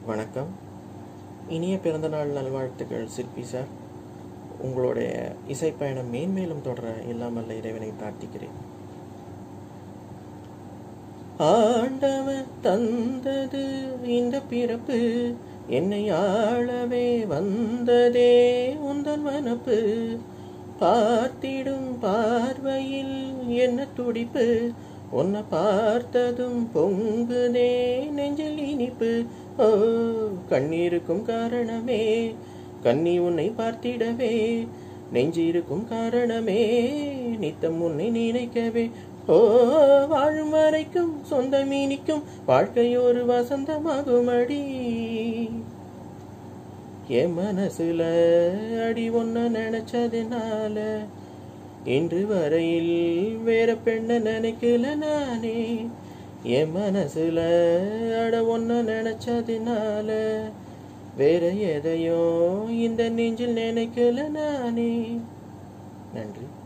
வணக்கம் இனிய பிறந்தநாள் நல்வாழ்த்துக்கள் சிற்பி சார் உங்களுடைய இசைப்பயணம் மேன்மேலும் தொடர இல்லாமல் இறைவனை பிரார்த்திக்கிறேன் ஆண்டவன் தந்தது இந்த பிறப்பு என்னை ஆளவே வந்ததே உந்தன் வனப்பு பார்த்திடும் பார்வையில் என்ன துடிப்பு உன்னை பார்த்ததும் பொங்குதே நெஞ்சில் இனிப்பு ஓ கண்ணீருக்கும் காரணமே கண்ணி உன்னை பார்த்திடவே நெஞ்சிருக்கும் காரணமே நித்தம் உன்னை நினைக்கவே ஓ வாழும் வரைக்கும் சொந்த மீனிக்கும் வாழ்க்கை ஒரு வசந்தமாகும் அடி என் மனசுல அடி ஒன்ன நினைச்சதுனால இன்று வரையில் வேற பெண்ண நினைக்கல நானே என் மனசுல அட ஒன்ன நினைச்சதுனால வேற எதையும் இந்த நெஞ்சில் நினைக்கல நானே நன்றி